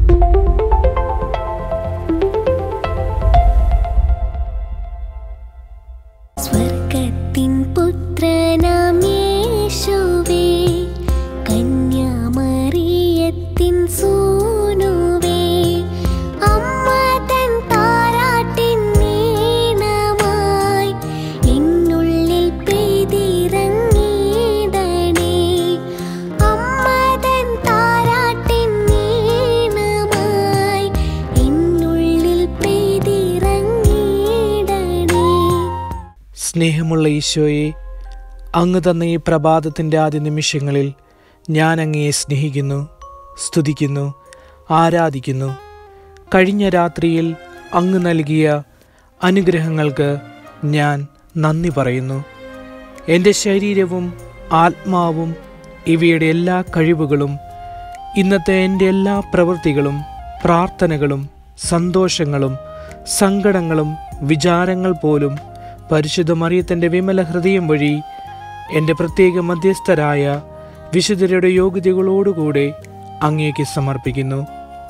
സ്വർഗത്തിൻ പുത്രനാം യേശുവേ കന്യാമറിയത്തിൻ സൂനുവേ അമ്മ തൻ താരാട്ടിൻ നീണമായി എന്നുള്ളിൽ പെയ്തിറങ്ങിയിടണേ അമ്മ തൻ താരാട്ടിൻ നീണമായി എന്നുള്ളിൽ പെയ്തിറങ്ങിയിടണേ സ്നേഹമുള്ള ഈശോയെ അങ്ങ് തന്ന ഈ പ്രഭാതത്തിൻ്റെ ആദ്യ നിമിഷങ്ങളിൽ ഞാൻ അങ്ങയെ സ്നേഹിക്കുന്നു സ്തുതിക്കുന്നു ആരാധിക്കുന്നു കഴിഞ്ഞ രാത്രിയിൽ അങ്ങ് നൽകിയ അനുഗ്രഹങ്ങൾക്ക് ഞാൻ നന്ദി പറയുന്നു എൻ്റെ ശരീരവും ആത്മാവും ഇവയുടെ എല്ലാ കഴിവുകളും ഇന്നത്തെ എൻ്റെ എല്ലാ പ്രവൃത്തികളും പ്രാർത്ഥനകളും സന്തോഷങ്ങളും സങ്കടങ്ങളും വിചാരങ്ങൾ പോലും പരിശുദ്ധ മറിയത്തിൻ്റെ വിമല ഹൃദയം വഴി എൻ്റെ പ്രത്യേക മധ്യസ്ഥരായ വിശുദ്ധരുടെ യോഗ്യതകളോടുകൂടെ അങ്ങേക്ക് സമർപ്പിക്കുന്നു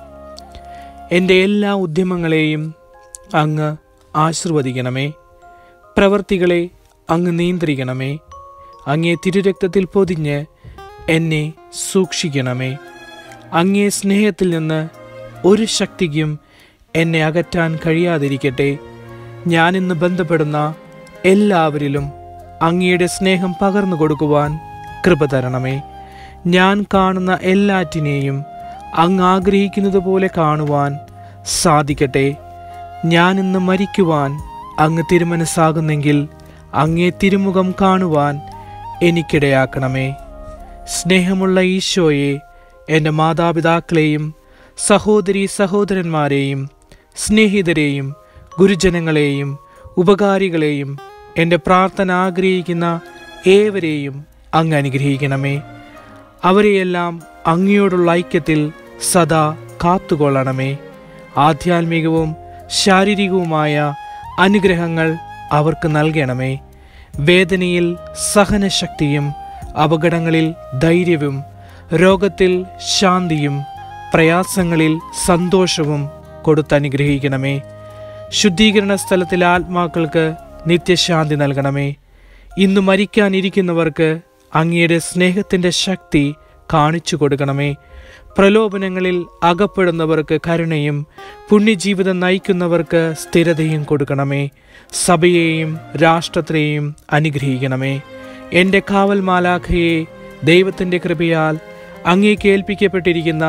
എൻ്റെ എല്ലാ ഉദ്യമങ്ങളെയും അങ്ങ് ആശീർവദിക്കണമേ പ്രവർത്തികളെ അങ്ങ് നിയന്ത്രിക്കണമേ അങ്ങേ തിരുരക്തത്തിൽ പൊതിഞ്ഞ് എന്നെ സൂക്ഷിക്കണമേ അങ്ങേ സ്നേഹത്തിൽ നിന്ന് ഒരു ശക്തിക്കും എന്നെ അകറ്റാൻ കഴിയാതിരിക്കട്ടെ ഞാനിന്ന് ബന്ധപ്പെടുന്ന എല്ലാവരിലും അങ്ങയുടെ സ്നേഹം പകർന്നു കൊടുക്കുവാൻ കൃപ തരണമേ ഞാൻ കാണുന്ന എല്ലാറ്റിനെയും അങ്ങ് ആഗ്രഹിക്കുന്നത് പോലെ കാണുവാൻ സാധിക്കട്ടെ ഞാനിന്ന് മരിക്കുവാൻ അങ്ങ് തിരുമനസ്സാകുന്നെങ്കിൽ അങ്ങേ തിരുമുഖം കാണുവാൻ എനിക്കിടയാക്കണമേ സ്നേഹമുള്ള ഈശോയെ എൻ്റെ മാതാപിതാക്കളെയും സഹോദരി സഹോദരന്മാരെയും സ്നേഹിതരെയും ഗുരുജനങ്ങളെയും ഉപകാരികളെയും എൻ്റെ പ്രാർത്ഥന ആഗ്രഹിക്കുന്ന ഏവരെയും അങ്ങ് അനുഗ്രഹിക്കണമേ അവരെയെല്ലാം അങ്ങയോടുള്ള ഐക്യത്തിൽ സദാ കാത്തുകൊള്ളണമേ ആധ്യാത്മികവും ശാരീരികവുമായ അനുഗ്രഹങ്ങൾ അവർക്ക് നൽകണമേ വേദനയിൽ സഹനശക്തിയും അപകടങ്ങളിൽ ധൈര്യവും രോഗത്തിൽ ശാന്തിയും പ്രയാസങ്ങളിൽ സന്തോഷവും കൊടുത്തനുഗ്രഹിക്കണമേ ശുദ്ധീകരണ സ്ഥലത്തിലെ ആത്മാക്കൾക്ക് നിത്യശാന്തി നൽകണമേ ഇന്ന് മരിക്കാനിരിക്കുന്നവർക്ക് അങ്ങയുടെ സ്നേഹത്തിൻ്റെ ശക്തി കാണിച്ചു കൊടുക്കണമേ പ്രലോഭനങ്ങളിൽ അകപ്പെടുന്നവർക്ക് കരുണയും പുണ്യജീവിതം നയിക്കുന്നവർക്ക് സ്ഥിരതയും കൊടുക്കണമേ സഭയെയും രാഷ്ട്രത്തെയും അനുഗ്രഹിക്കണമേ എൻ്റെ കാവൽ മാലാഖയെ ദൈവത്തിൻ്റെ കൃപയാൽ അങ്ങേക്ക് ഏൽപ്പിക്കപ്പെട്ടിരിക്കുന്ന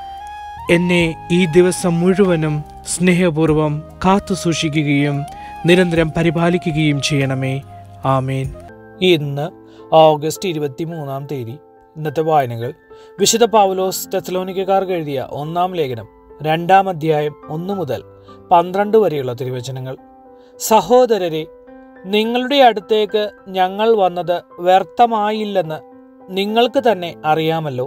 എന്നെ ഈ ദിവസം മുഴുവനും സ്നേഹപൂർവം കാത്തു സൂക്ഷിക്കുകയും നിരന്തരം പരിപാലിക്കുകയും ചെയ്യണമേ ആമേൻ ഇന്ന് ഓഗസ്റ്റ് ഇരുപത്തി മൂന്നാം തീയതി ഇന്നത്തെ വായനകൾ വിശുദ്ധ പൗലോസ് ടെസ്ലോനിക്കാർക്ക് എഴുതിയ ഒന്നാം ലേഖനം രണ്ടാം അധ്യായം ഒന്ന് മുതൽ പന്ത്രണ്ട് വരെയുള്ള തിരുവചനങ്ങൾ സഹോദരരെ നിങ്ങളുടെ അടുത്തേക്ക് ഞങ്ങൾ വന്നത് വ്യർത്ഥമായില്ലെന്ന് നിങ്ങൾക്ക് തന്നെ അറിയാമല്ലോ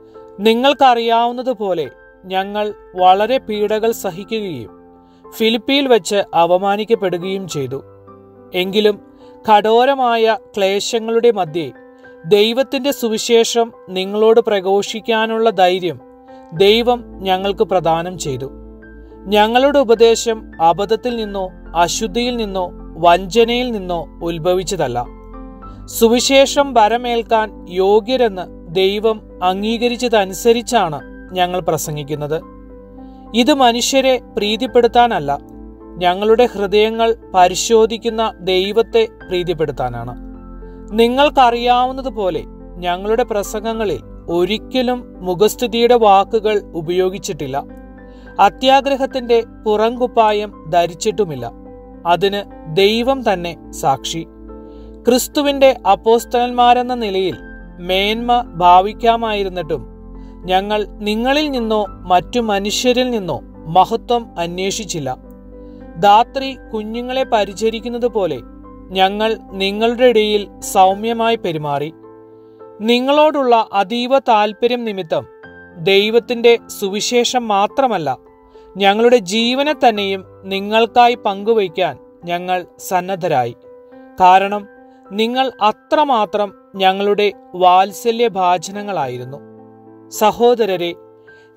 നിങ്ങൾക്കറിയാവുന്നതുപോലെ ഞങ്ങൾ വളരെ പീഡകൾ സഹിക്കുകയും ഫിലിപ്പിയിൽ വെച്ച് അവമാനിക്കപ്പെടുകയും ചെയ്തു എങ്കിലും കഠോരമായ ക്ലേശങ്ങളുടെ മധ്യേ ദൈവത്തിന്റെ സുവിശേഷം നിങ്ങളോട് പ്രഘോഷിക്കാനുള്ള ധൈര്യം ദൈവം ഞങ്ങൾക്ക് പ്രദാനം ചെയ്തു ഞങ്ങളുടെ ഉപദേശം അബദ്ധത്തിൽ നിന്നോ അശുദ്ധിയിൽ നിന്നോ വഞ്ചനയിൽ നിന്നോ ഉത്ഭവിച്ചതല്ല സുവിശേഷം വരമേൽക്കാൻ യോഗ്യരെന്ന് ദൈവം അംഗീകരിച്ചതനുസരിച്ചാണ് ഞങ്ങൾ പ്രസംഗിക്കുന്നത് ഇത് മനുഷ്യരെ പ്രീതിപ്പെടുത്താനല്ല ഞങ്ങളുടെ ഹൃദയങ്ങൾ പരിശോധിക്കുന്ന ദൈവത്തെ പ്രീതിപ്പെടുത്താനാണ് നിങ്ങൾക്കറിയാവുന്നതുപോലെ ഞങ്ങളുടെ പ്രസംഗങ്ങളിൽ ഒരിക്കലും മുഖസ്തുതിയുടെ വാക്കുകൾ ഉപയോഗിച്ചിട്ടില്ല അത്യാഗ്രഹത്തിന്റെ പുറംകുപ്പായം ധരിച്ചിട്ടുമില്ല അതിന് ദൈവം തന്നെ സാക്ഷി ക്രിസ്തുവിന്റെ അപ്പോസ്തലന്മാരെന്ന നിലയിൽ മേന്മ ഭാവിക്കാമായിരുന്നിട്ടും ഞങ്ങൾ നിങ്ങളിൽ നിന്നോ മറ്റു മനുഷ്യരിൽ നിന്നോ മഹത്വം അന്വേഷിച്ചില്ല ധാത്രി കുഞ്ഞുങ്ങളെ പരിചരിക്കുന്നത് പോലെ ഞങ്ങൾ നിങ്ങളുടെ ഇടയിൽ സൗമ്യമായി പെരുമാറി നിങ്ങളോടുള്ള അതീവ താല്പര്യം നിമിത്തം ദൈവത്തിന്റെ സുവിശേഷം മാത്രമല്ല ഞങ്ങളുടെ ജീവനെ തന്നെയും നിങ്ങൾക്കായി പങ്കുവയ്ക്കാൻ ഞങ്ങൾ സന്നദ്ധരായി കാരണം നിങ്ങൾ അത്രമാത്രം ഞങ്ങളുടെ വാത്സല്യഭാചനങ്ങളായിരുന്നു സഹോദരരെ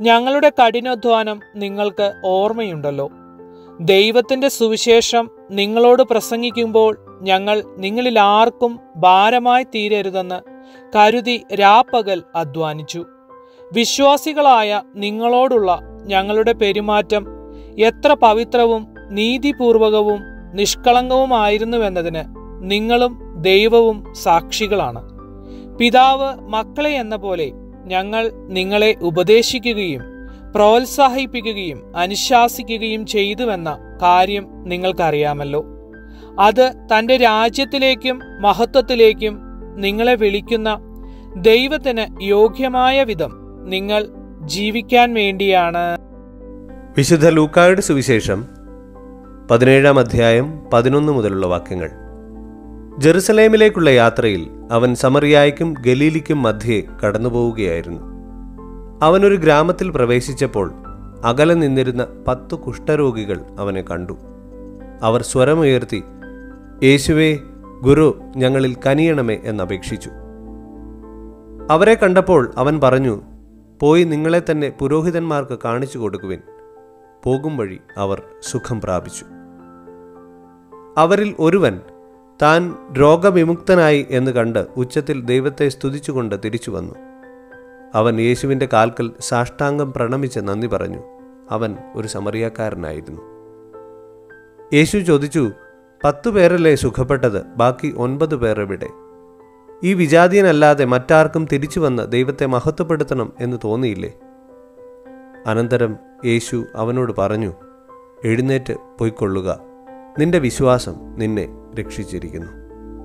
ഞങ്ങളുടെ കഠിനാധ്വാനം നിങ്ങൾക്ക് ഓർമ്മയുണ്ടല്ലോ ദൈവത്തിന്റെ സുവിശേഷം നിങ്ങളോട് പ്രസംഗിക്കുമ്പോൾ ഞങ്ങൾ നിങ്ങളിൽ ആർക്കും ഭാരമായി തീരരുതെന്ന് കരുതി രാപ്പകൽ അധ്വാനിച്ചു വിശ്വാസികളായ നിങ്ങളോടുള്ള ഞങ്ങളുടെ പെരുമാറ്റം എത്ര പവിത്രവും നീതിപൂർവകവും നിഷ്കളങ്കവുമായിരുന്നുവെന്നതിന് നിങ്ങളും ദൈവവും സാക്ഷികളാണ് പിതാവ് മക്കളെ എന്ന പോലെ ഞങ്ങൾ നിങ്ങളെ ഉപദേശിക്കുകയും പ്രോത്സാഹിപ്പിക്കുകയും അനുശാസിക്കുകയും ചെയ്തുവെന്ന കാര്യം നിങ്ങൾക്കറിയാമല്ലോ അത് തന്റെ രാജ്യത്തിലേക്കും മഹത്വത്തിലേക്കും നിങ്ങളെ വിളിക്കുന്ന ദൈവത്തിന് യോഗ്യമായ വിധം നിങ്ങൾ ജീവിക്കാൻ വേണ്ടിയാണ് വിശുദ്ധ ലൂക്കായുടെ സുവിശേഷം പതിനേഴാം അധ്യായം പതിനൊന്ന് മുതലുള്ള വാക്യങ്ങൾ ജെറുസലേമിലേക്കുള്ള യാത്രയിൽ അവൻ സമറിയായ്ക്കും ഗലീലിക്കും മധ്യേ കടന്നുപോവുകയായിരുന്നു അവനൊരു ഗ്രാമത്തിൽ പ്രവേശിച്ചപ്പോൾ അകലെ നിന്നിരുന്ന പത്തു കുഷ്ഠരോഗികൾ അവനെ കണ്ടു അവർ സ്വരമുയർത്തി യേശുവേ ഗുരു ഞങ്ങളിൽ കനിയണമേ എന്നപേക്ഷിച്ചു അവരെ കണ്ടപ്പോൾ അവൻ പറഞ്ഞു പോയി നിങ്ങളെ തന്നെ പുരോഹിതന്മാർക്ക് കാണിച്ചു കൊടുക്കുവിൻ പോകും വഴി അവർ സുഖം പ്രാപിച്ചു അവരിൽ ഒരുവൻ താൻ രോഗവിമുക്തനായി എന്ന് കണ്ട് ഉച്ചത്തിൽ ദൈവത്തെ സ്തുതിച്ചുകൊണ്ട് തിരിച്ചു വന്നു അവൻ യേശുവിൻ്റെ കാൽക്കൽ സാഷ്ടാംഗം പ്രണമിച്ച് നന്ദി പറഞ്ഞു അവൻ ഒരു സമറിയാക്കാരനായിരുന്നു യേശു ചോദിച്ചു പത്തു പേരല്ലേ സുഖപ്പെട്ടത് ബാക്കി ഒൻപത് പേർ എവിടെ ഈ വിജാതീയനല്ലാതെ മറ്റാർക്കും തിരിച്ചു വന്ന് ദൈവത്തെ മഹത്വപ്പെടുത്തണം എന്ന് തോന്നിയില്ലേ അനന്തരം യേശു അവനോട് പറഞ്ഞു എഴുന്നേറ്റ് പൊയ്ക്കൊള്ളുക നിന്റെ വിശ്വാസം നിന്നെ രക്ഷിച്ചിരിക്കുന്നു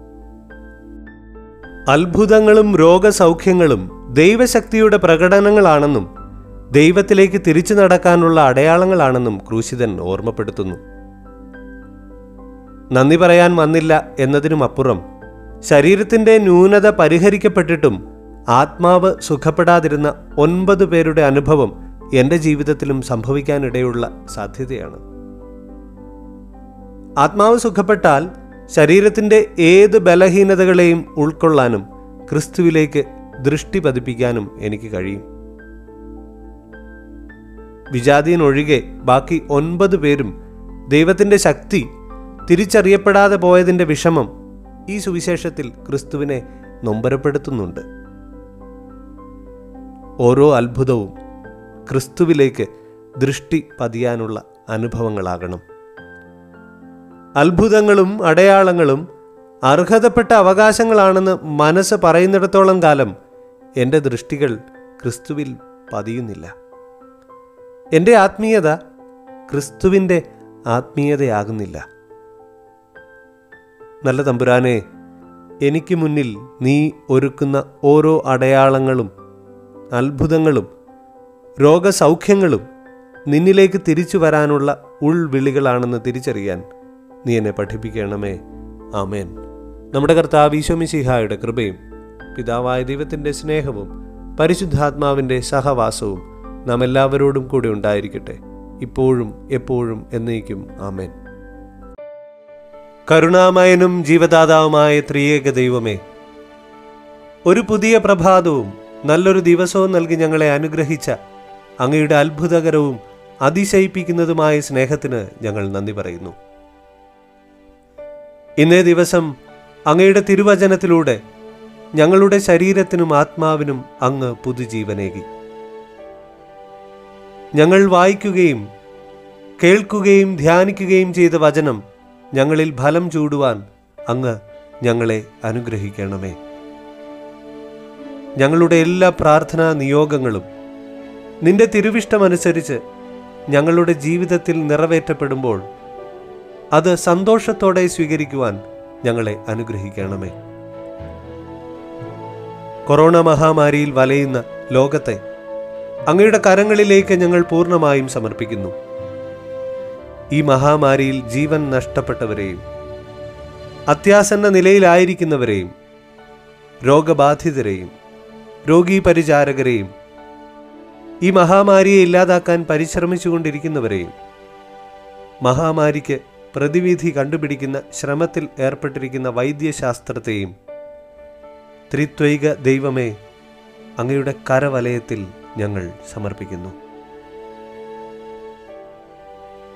അത്ഭുതങ്ങളും രോഗസൗഖ്യങ്ങളും ദൈവശക്തിയുടെ പ്രകടനങ്ങളാണെന്നും ദൈവത്തിലേക്ക് തിരിച്ചു നടക്കാനുള്ള അടയാളങ്ങളാണെന്നും ക്രൂശിതൻ ഓർമ്മപ്പെടുത്തുന്നു നന്ദി പറയാൻ വന്നില്ല എന്നതിനുമപ്പുറം ശരീരത്തിന്റെ ന്യൂനത പരിഹരിക്കപ്പെട്ടിട്ടും ആത്മാവ് സുഖപ്പെടാതിരുന്ന ഒൻപത് പേരുടെ അനുഭവം എൻ്റെ ജീവിതത്തിലും സംഭവിക്കാനിടയുള്ള സാധ്യതയാണ് ആത്മാവ് സുഖപ്പെട്ടാൽ ശരീരത്തിന്റെ ഏത് ബലഹീനതകളെയും ഉൾക്കൊള്ളാനും ക്രിസ്തുവിലേക്ക് ദൃഷ്ടി പതിപ്പിക്കാനും എനിക്ക് കഴിയും വിജാതിയനൊഴികെ ബാക്കി ഒൻപത് പേരും ദൈവത്തിന്റെ ശക്തി തിരിച്ചറിയപ്പെടാതെ പോയതിന്റെ വിഷമം ഈ സുവിശേഷത്തിൽ ക്രിസ്തുവിനെ നൊമ്പരപ്പെടുത്തുന്നുണ്ട് ഓരോ അത്ഭുതവും ക്രിസ്തുവിലേക്ക് ദൃഷ്ടി പതിയാനുള്ള അനുഭവങ്ങളാകണം അത്ഭുതങ്ങളും അടയാളങ്ങളും അർഹതപ്പെട്ട അവകാശങ്ങളാണെന്ന് മനസ്സ് പറയുന്നിടത്തോളം കാലം എൻ്റെ ദൃഷ്ടികൾ ക്രിസ്തുവിൽ പതിയുന്നില്ല എൻ്റെ ആത്മീയത ക്രിസ്തുവിൻ്റെ ആത്മീയതയാകുന്നില്ല നല്ല തമ്പുരാനെ എനിക്ക് മുന്നിൽ നീ ഒരുക്കുന്ന ഓരോ അടയാളങ്ങളും അത്ഭുതങ്ങളും രോഗസൗഖ്യങ്ങളും നിന്നിലേക്ക് തിരിച്ചു വരാനുള്ള ഉൾവിളികളാണെന്ന് തിരിച്ചറിയാൻ നീ എന്നെ പഠിപ്പിക്കണമേ ആമേൻ നമ്മുടെ കർത്താവ് ഈശോമിശിഹായുടെ കൃപയും പിതാവായ ദൈവത്തിൻ്റെ സ്നേഹവും പരിശുദ്ധാത്മാവിൻ്റെ സഹവാസവും നാം എല്ലാവരോടും കൂടെ ഉണ്ടായിരിക്കട്ടെ ഇപ്പോഴും എപ്പോഴും എന്നേക്കും ആമേൻ കരുണാമയനും ജീവദാതാവുമായ ത്രിയേക ദൈവമേ ഒരു പുതിയ പ്രഭാതവും നല്ലൊരു ദിവസവും നൽകി ഞങ്ങളെ അനുഗ്രഹിച്ച അങ്ങയുടെ അത്ഭുതകരവും അതിശയിപ്പിക്കുന്നതുമായ സ്നേഹത്തിന് ഞങ്ങൾ നന്ദി പറയുന്നു ഇന്നേ ദിവസം അങ്ങയുടെ തിരുവചനത്തിലൂടെ ഞങ്ങളുടെ ശരീരത്തിനും ആത്മാവിനും അങ്ങ് പുതുജീവനേകി ഞങ്ങൾ വായിക്കുകയും കേൾക്കുകയും ധ്യാനിക്കുകയും ചെയ്ത വചനം ഞങ്ങളിൽ ഫലം ചൂടുവാൻ അങ്ങ് ഞങ്ങളെ അനുഗ്രഹിക്കണമേ ഞങ്ങളുടെ എല്ലാ പ്രാർത്ഥനാ നിയോഗങ്ങളും നിന്റെ തിരുവിഷ്ടമനുസരിച്ച് ഞങ്ങളുടെ ജീവിതത്തിൽ നിറവേറ്റപ്പെടുമ്പോൾ അത് സന്തോഷത്തോടെ സ്വീകരിക്കുവാൻ ഞങ്ങളെ അനുഗ്രഹിക്കണമേ കൊറോണ മഹാമാരിയിൽ വലയുന്ന ലോകത്തെ അങ്ങയുടെ കരങ്ങളിലേക്ക് ഞങ്ങൾ പൂർണ്ണമായും സമർപ്പിക്കുന്നു ഈ മഹാമാരിയിൽ ജീവൻ നഷ്ടപ്പെട്ടവരെയും അത്യാസന്ന നിലയിലായിരിക്കുന്നവരെയും രോഗബാധിതരെയും രോഗീ പരിചാരകരെയും ഈ മഹാമാരിയെ ഇല്ലാതാക്കാൻ പരിശ്രമിച്ചുകൊണ്ടിരിക്കുന്നവരെയും മഹാമാരിക്ക് പ്രതിവിധി കണ്ടുപിടിക്കുന്ന ശ്രമത്തിൽ ഏർപ്പെട്ടിരിക്കുന്ന വൈദ്യശാസ്ത്രത്തെയും ത്രിത്വൈക ദൈവമേ അങ്ങയുടെ കരവലയത്തിൽ ഞങ്ങൾ സമർപ്പിക്കുന്നു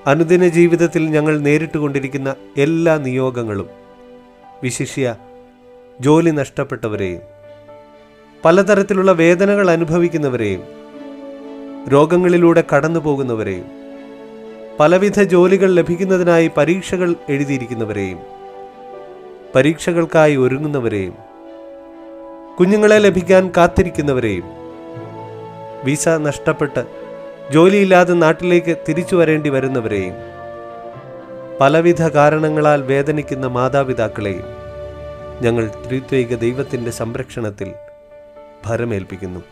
അനുദിന ജീവിതത്തിൽ ഞങ്ങൾ നേരിട്ടുകൊണ്ടിരിക്കുന്ന എല്ലാ നിയോഗങ്ങളും വിശിഷ്യ ജോലി നഷ്ടപ്പെട്ടവരെയും പലതരത്തിലുള്ള വേദനകൾ അനുഭവിക്കുന്നവരെയും രോഗങ്ങളിലൂടെ കടന്നു പോകുന്നവരെയും പലവിധ ജോലികൾ ലഭിക്കുന്നതിനായി പരീക്ഷകൾ എഴുതിയിരിക്കുന്നവരെയും പരീക്ഷകൾക്കായി ഒരുങ്ങുന്നവരെയും കുഞ്ഞുങ്ങളെ ലഭിക്കാൻ കാത്തിരിക്കുന്നവരെയും വിസ നഷ്ടപ്പെട്ട് ജോലിയില്ലാതെ നാട്ടിലേക്ക് തിരിച്ചു വരേണ്ടി വരുന്നവരെയും പലവിധ കാരണങ്ങളാൽ വേദനിക്കുന്ന മാതാപിതാക്കളെയും ഞങ്ങൾ ത്രിത്വൈക ദൈവത്തിൻ്റെ സംരക്ഷണത്തിൽ ഭരമേൽപ്പിക്കുന്നു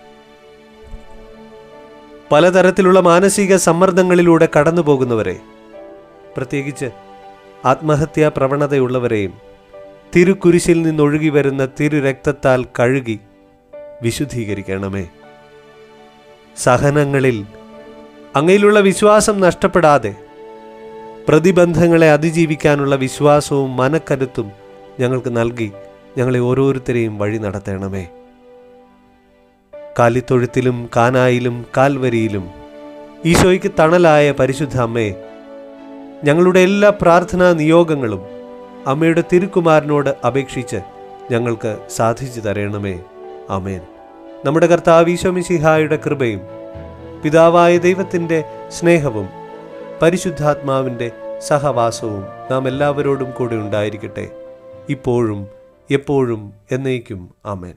പലതരത്തിലുള്ള മാനസിക സമ്മർദ്ദങ്ങളിലൂടെ കടന്നു പോകുന്നവരെ പ്രത്യേകിച്ച് ആത്മഹത്യാ പ്രവണതയുള്ളവരെയും തിരുക്കുരിശിൽ നിന്നൊഴുകി വരുന്ന തിരുരക്തത്താൽ കഴുകി വിശുദ്ധീകരിക്കണമേ സഹനങ്ങളിൽ അങ്ങയിലുള്ള വിശ്വാസം നഷ്ടപ്പെടാതെ പ്രതിബന്ധങ്ങളെ അതിജീവിക്കാനുള്ള വിശ്വാസവും മനക്കരുത്തും ഞങ്ങൾക്ക് നൽകി ഞങ്ങളെ ഓരോരുത്തരെയും വഴി നടത്തണമേ കാലിത്തൊഴുത്തിലും കാനായിലും കാൽവരിയിലും ഈശോയ്ക്ക് തണലായ പരിശുദ്ധ അമ്മേ ഞങ്ങളുടെ എല്ലാ പ്രാർത്ഥനാ നിയോഗങ്ങളും അമ്മയുടെ തിരുക്കുമാരനോട് അപേക്ഷിച്ച് ഞങ്ങൾക്ക് സാധിച്ചു തരണമേ ആമേൻ നമ്മുടെ കർത്താവ് ഈശോമിശിഹായുടെ കൃപയും പിതാവായ ദൈവത്തിൻ്റെ സ്നേഹവും പരിശുദ്ധാത്മാവിൻ്റെ സഹവാസവും നാം എല്ലാവരോടും കൂടെ ഉണ്ടായിരിക്കട്ടെ ഇപ്പോഴും എപ്പോഴും എന്നേക്കും ആമേൻ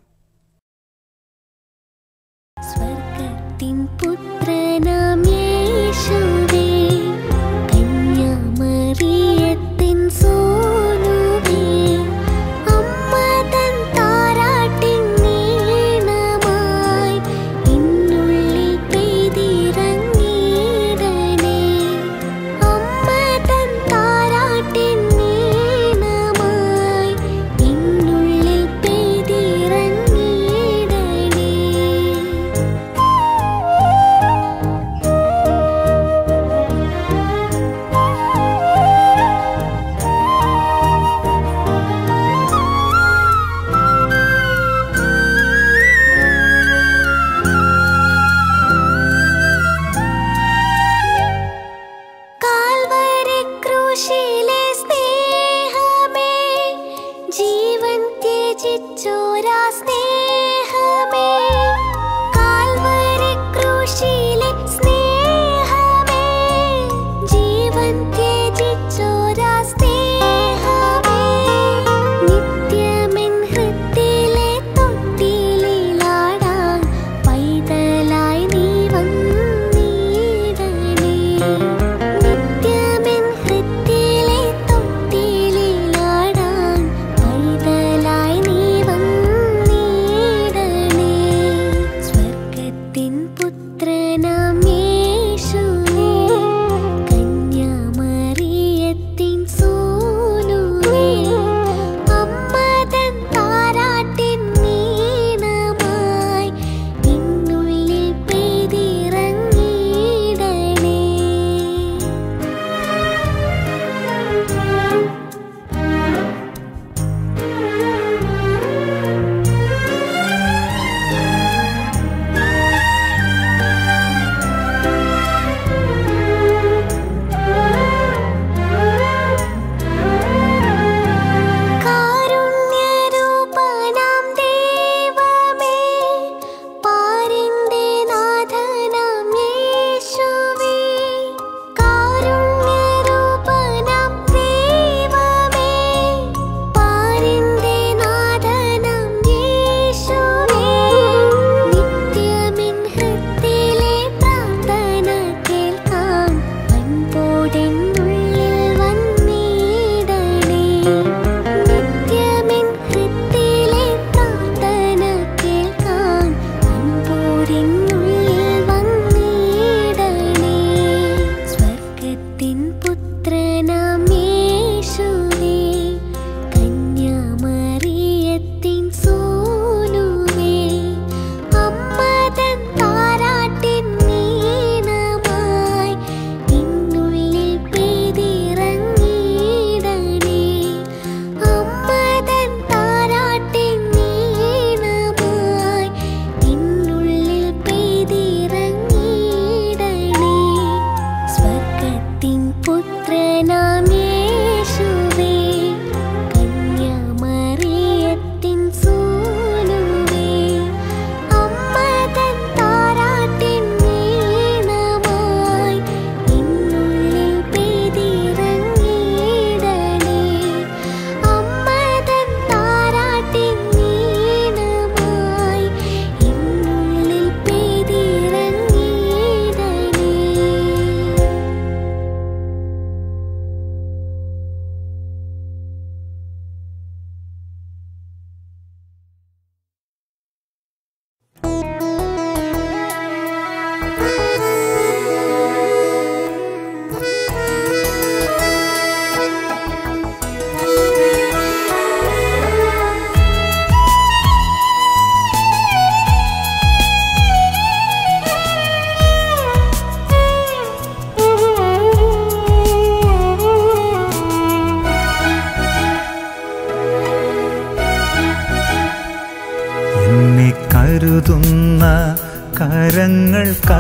സ്വർഗത്തിൻ പുത്രനാം യേശുവേ കന്യാമറിയത്തിൻ സോനുവേ അമ്മ തൻ താരാട്ടിൻ നീണമായി എന്നുള്ളിൽ പെയ്തിറങ്ങിയിടണേ അമ്മ തൻ താരാട്ടിൻ നീണമായി എന്നുള്ളിൽ പെയ്തിറങ്ങിയിടണേ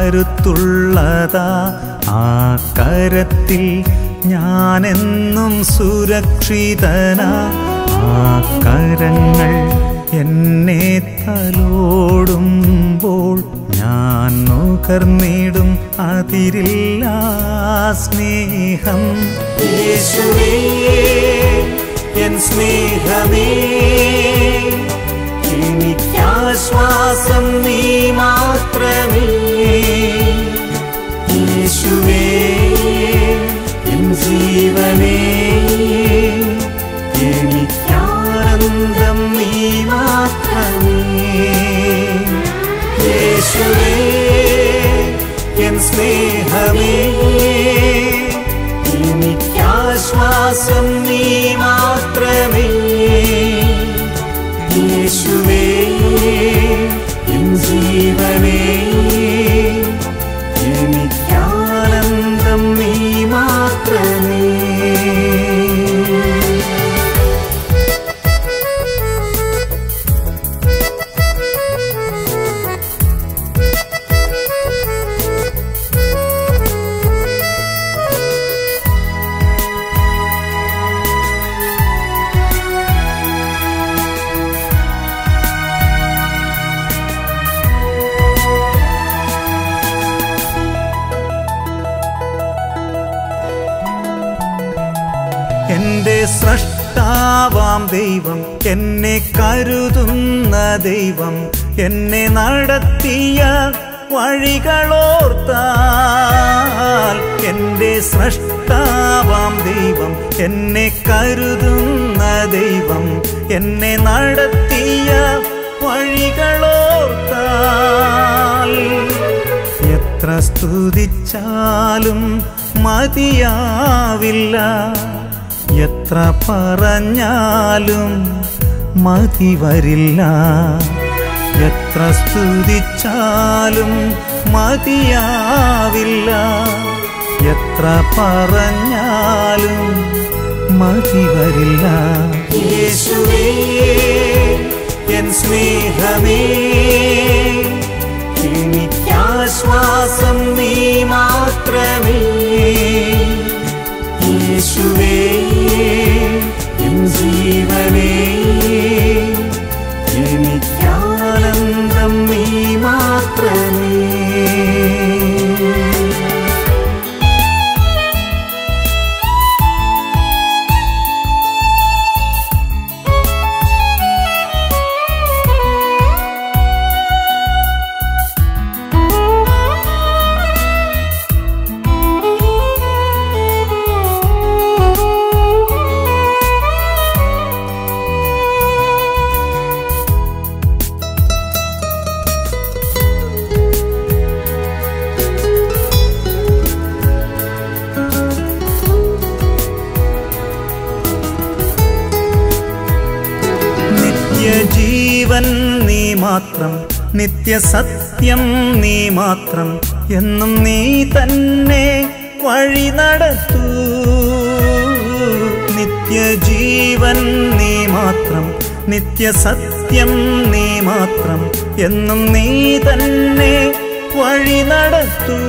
കരുത്തുള്ളതാ ആ കരത്തിൽ ഞാനെന്നും സുരക്ഷിതനാ ആ കരങ്ങൾ എന്നെ തലോടുമ്പോൾ ഞാൻ നുകർന്നിടും അതിരില്ല സ്നേഹം യേശുവേ എൻ സ്നേഹമേ എനിക്കാശ്വാസം നീ മാത്രമേ യേശുവേ എൻ ജീവനേ എനിക്കാനന്ദം നീ മാത്രമേ യേശുവേ എൻ സ്നേഹമേ എനിക്കാശ്വാസം നീ മാത്രമേ യേശുവേ എൻ ജീവനേ എനിക്കാനന്ദം നീ മാത്രമേ എന്റെ സ്രഷ്ടാവാം ദൈവം എന്നെ കരുതുന്ന ദൈവം എന്നെ നടത്തിയ വഴികളോർത്താൽ എന്റെ സ്രഷ്ടാവാം ദൈവം എന്നെ കരുതുന്ന ദൈവം എന്നെ നടത്തിയ വഴികളോർത്താൽ എത്ര സ്തുതിച്ചാലും മതിയാവില്ല എത്ര പറഞ്ഞാലും മതി വരില്ല എത്ര സ്തുതിച്ചാലും മതിയാവില്ല എത്ര പറഞ്ഞാലും മതി വരില്ല യേശുവേ എൻ സ്നേഹമേ എനിക്കാശ്വാസം നീ മാത്രമേ യേശുവേ എൻ ജീവനേ എനിക്കാനന്ദം നീ മാത്രമേ നിത്യജീവൻ നീ മാത്രം നിത്യസത്യം നീ മാത്രം എന്നും നീ തന്നെ വഴി നടത്തൂ നിത്യജീവൻ നീ മാത്രം നിത്യസത്യം നീ മാത്രം എന്നും നീ തന്നെ വഴി നടത്തൂ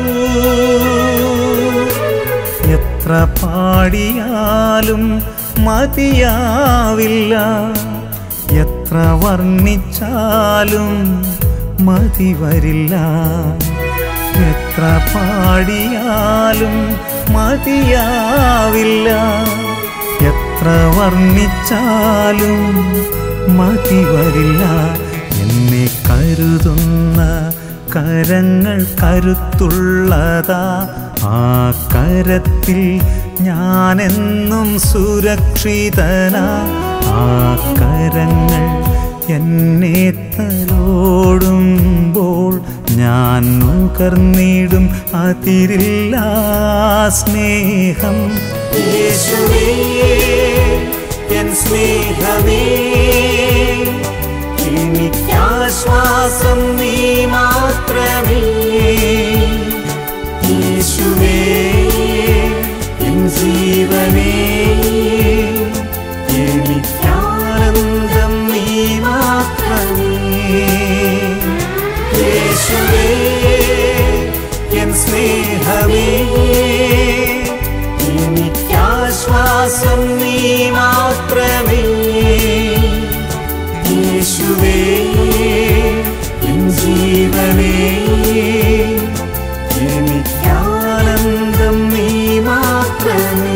എത്ര പാടിയാലും മതിയാവില്ല എത്ര വർണ്ണിച്ചാലും മതി വരില്ല എത്ര പാടിയാലും മതിയാവില്ല എത്ര വർണ്ണിച്ചാലും മതി വരില്ല എന്നെ കരുതുന്ന കരങ്ങൾ കരുത്തുള്ളതാ ആ കരത്തിൽ ഞാനെന്നും സുരക്ഷിതനാ ആ കരങ്ങൾ എന്നെ തലോടുമ്പോൾ ഞാൻ നുകർന്നിടും അതിരില്ല സ്നേഹം യേശുവേ എൻ സ്നേഹമേ എനിക്കാശ്വാസം നീ മാത്രമേ യേശുവേ എൻ ജീവനേ എനിക്കാനന്ദം നീ മാത്രമേ യേശുവേ സ്നേഹമേ എനിക്കാശ്വാസം നീ മാത്രമേ യേശുവേ എൻ ജീവനേ എനിക്കാനന്ദം നീ മാത്രമേ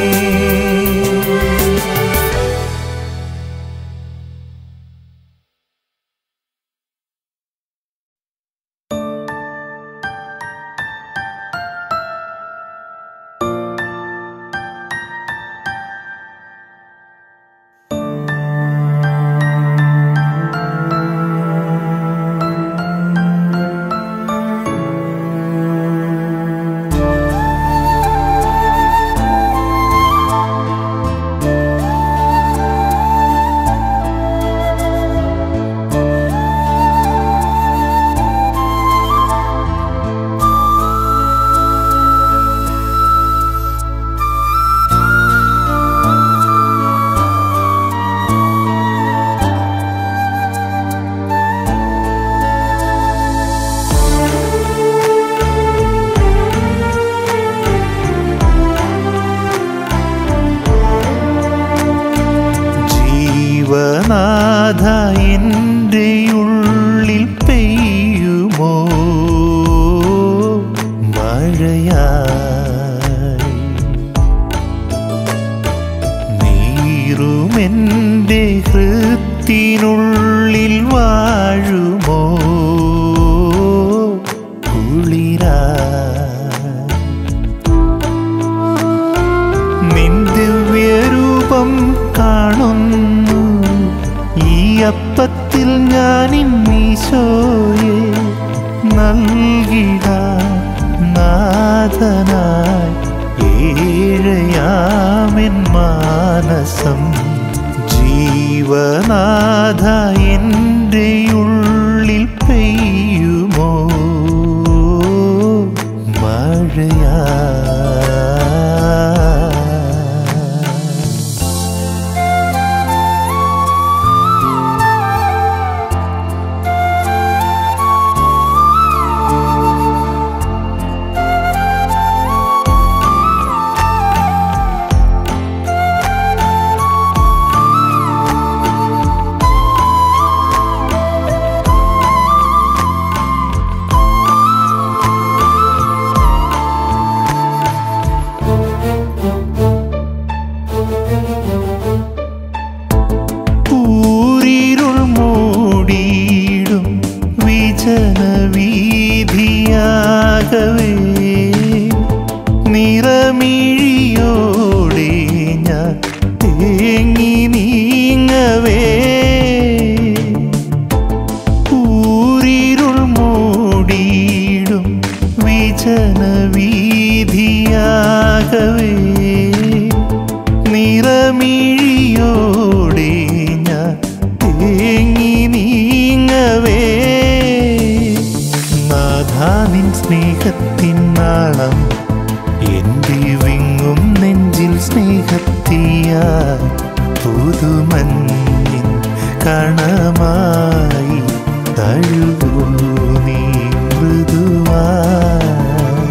ജീവനാഥ എൻ്റെ ഉള്ളിൽ പെയ്യുമോ മഴയായി നീറുമെൻ്റെ ഹൃത്തിനുള്ളിൽ വാഴുമോ കുളിരായി നിൻ ദിവ്യരൂപം കാണുന്നു ഈ അപ്പത്തിൽ ഞാൻ ഇന്നീശോയെ നൽകിട നാഥനായി ഏഴയാമെൻ മാനസം ജീവനാഥ എൻ്റെ ഉള്ളിൽ പെയ്യുമോ മഴയാ ഊരിരുൾ മൂടിയിടും വിജനവീതിയാകവേ നിറമിഴിയോടെ ഞാൻ തേങ്ങി നീങ്ങവേ ഊരിരുൾ മൂടിയിടും വിജനവീതിയാകവേ നിറമിഴിയോടെ ഞാൻ തേങ്ങി നീങ്ങവേ നാഥാനിൻ സ്നേഹത്തിൻ നാളം എൻ്റെ വിങ്ങും നെഞ്ചിൽ സ്നേഹത്തിയ പുതുമഞ്ഞിൻ കണമായി തഴുകൂ നീ മൃദുവായി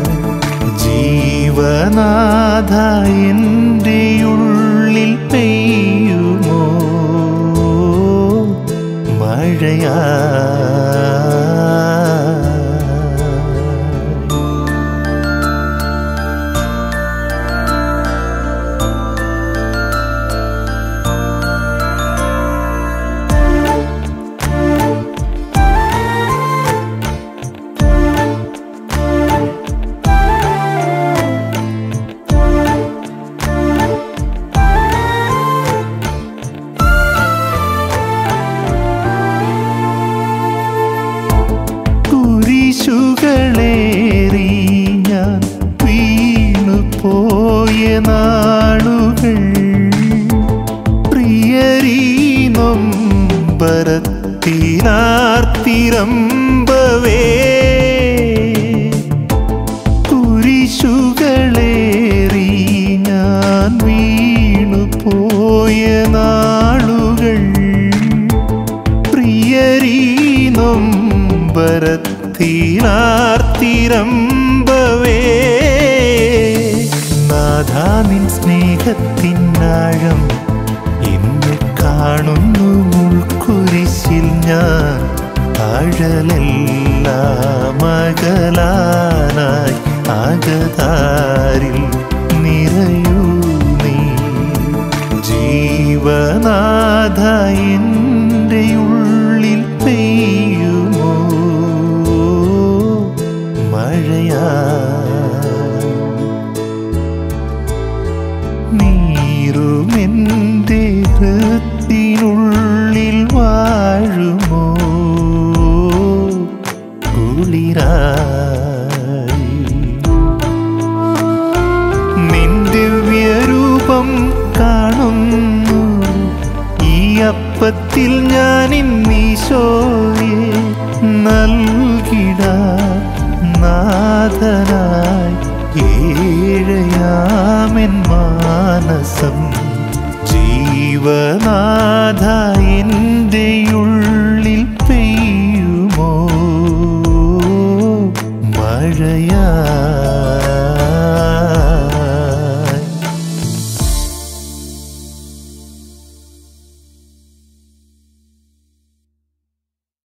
ജീവനാഥ എൻ്റെ ഉള്ളിൽ പെയ്യുമോ മഴയാ കുരിശുകളേറി ഞാൻ വീണു പോയ നാളുകൾ പ്രിയരീനം ബരത്തിനാർത്തിരമ്പവേ കുരിശുകളേറി ഞാൻ വീണു പോയ നാളുകൾ പ്രിയരീനം ബരത്തിനാർത്തിരമ്പവേ സ്നേഹത്തിനാഴം ഇന്ന് കാണുന്നു മുൾക്കുരിശിൽ ഞാൻ ആഴലെല്ലാം അകലാനായി ആകതാരിൽ നിറയൂ നീ ജീവനാഥ എൻ്റെ ഉള്ളിൽ പെയ്യുമോ മഴയാ നീറുമെൻ്റെ ഹൃത്തിനുള്ളിൽ വാഴുമോ കുളിരായി നിൻ ദിവ്യരൂപം കാണുന്നു ഈ അപ്പത്തിൽ ഞാൻ ഇന്നീശോയെ നൽകിട നാഥനായി ഏഴയാമെൻ മാനസം ജീവനാഥ എൻ്റെ ഉള്ളിൽ പെയ്യുമോ മഴയാ